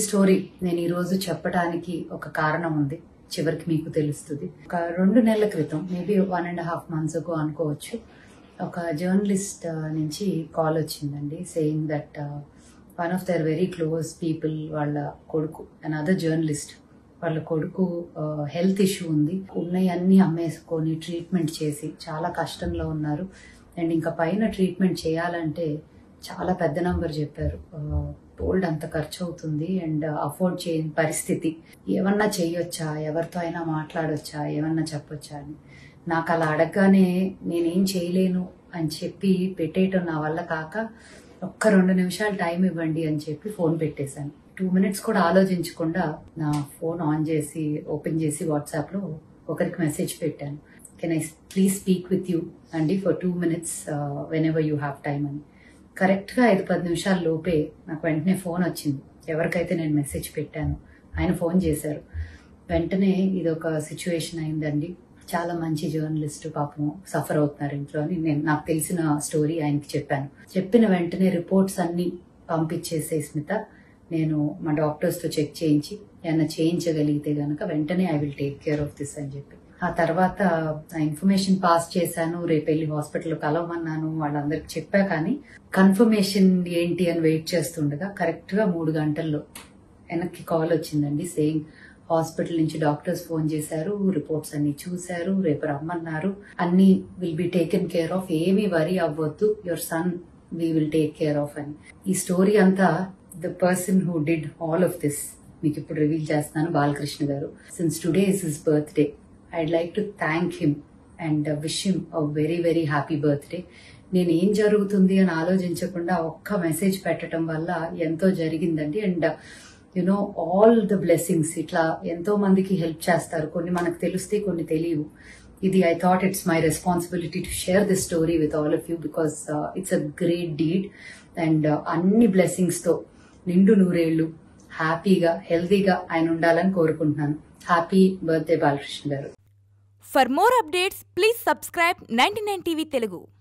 Story నేను ఈ రోజు చెప్పడానికి ఒక కారణం ఉంది చివరికి మీకు తెలుస్తుంది ఒక రెండు నెలల క్రితం maybe one and half months ago అనుకోవచ్చు ఒక జర్నలిస్ట్ నుంచి కాల్ వచ్చిందండి saying that one of their very close people వాళ్ళ కొడుకు అండ్ అదర్ జర్నలిస్ట్ వాళ్ళ కొడుకు హెల్త్ ఇష్యూ ఉంది ఉన్నవన్నీ అమ్మేసుకొని ట్రీట్మెంట్ చేసి చాలా కష్టంలో ఉన్నారు అండ్ ఇంకా పైన ట్రీట్మెంట్ చేయాలంటే చాలా పెద్ద నంబర్ చెప్పారు బోల్డ్ అంత ఖర్చు అవుతుంది అండ్ అఫోర్డ్ చేయని పరిస్థితి ఏమన్నా చేయొచ్చా ఎవరితో అయినా మాట్లాడొచ్చా ఏమన్నా చెప్పొచ్చా అని నాకు అలా అడగగానే నేనేం చేయలేను అని చెప్పి పెట్టేయటం నా వల్ల కాక ఒక్క రెండు నిమిషాలు టైం ఇవ్వండి అని చెప్పి ఫోన్ పెట్టేశాను టూ మినిట్స్ కూడా ఆలోచించకుండా నా ఫోన్ ఆన్ చేసి ఓపెన్ చేసి వాట్సాప్లో ఒకరికి మెసేజ్ పెట్టాను can I please speak with you అండి for two minutes whenever you have time అని కరెక్ట్గా ఐదు పది నిమిషాల లోపే నాకు వెంటనే ఫోన్ వచ్చింది ఎవరికైతే నేను మెసేజ్ పెట్టాను ఆయన ఫోన్ చేశారు వెంటనే ఇది ఒక సిచ్యువేషన్ అయిందండి చాలా మంచి జర్నలిస్ట్ పాపం సఫర్ అవుతున్నారు ఇంట్లో అని నేను నాకు తెలిసిన స్టోరీ ఆయనకి చెప్పాను చెప్పిన వెంటనే రిపోర్ట్స్ అన్ని పంపించేసే స్మిత నేను మా డాక్టర్స్తో చెక్ చేయించి ఏమన్నా చేయించగలిగితే గనక వెంటనే I will take care of this అని చెప్పి ఆ తర్వాత ఆ ఇన్ఫర్మేషన్ పాస్ చేశాను రేపు వెళ్ళి హాస్పిటల్ కలవమన్నాను వాళ్ళందరికి చెప్పా కానీ కన్ఫర్మేషన్ ఏంటి అని వెయిట్ చేస్తుండగా కరెక్ట్ గా మూడు గంటల్లో వెనక్కి కాల్ వచ్చిందండి సేయింగ్ హాస్పిటల్ నుంచి డాక్టర్స్ ఫోన్ చేశారు రిపోర్ట్స్ అన్ని చూశారు రేపు రమ్మన్నారు అన్ని will be taken care of ఏమీ వరీ అవ్వద్దు your son we will take care of అని ఈ స్టోరీ అంతా the person who did all of this మీకు ఇప్పుడు రివీల్ చేస్తాను Balakrishna garu since today is his birthday I'd like to thank him and wish him a very very happy birthday నేను ఏం జరుగుతుంది అని ఆలోచించకుండా ఒక్క మెసేజ్ పెట్టడం వల్ల ఎంతో జరిగిందండి and you know all the blessings ఇట్లా ఎంతో మందికి హెల్ప్ చేస్తారు కొన్ని మనకు తెలుస్తాయి కొన్ని తెలియవు ఇది I thought it's my responsibility to share this story with all of you because it's a great deed and అన్ని బ్లెస్సింగ్స్తో నిండు నూరేళ్లు హ్యాపీగా హెల్తీగా ఆయన ఉండాలని కోరుకుంటున్నాను హ్యాపీ బర్త్డే బాలకృష్ణ గారు For more updates, please subscribe 99 TV Telugu.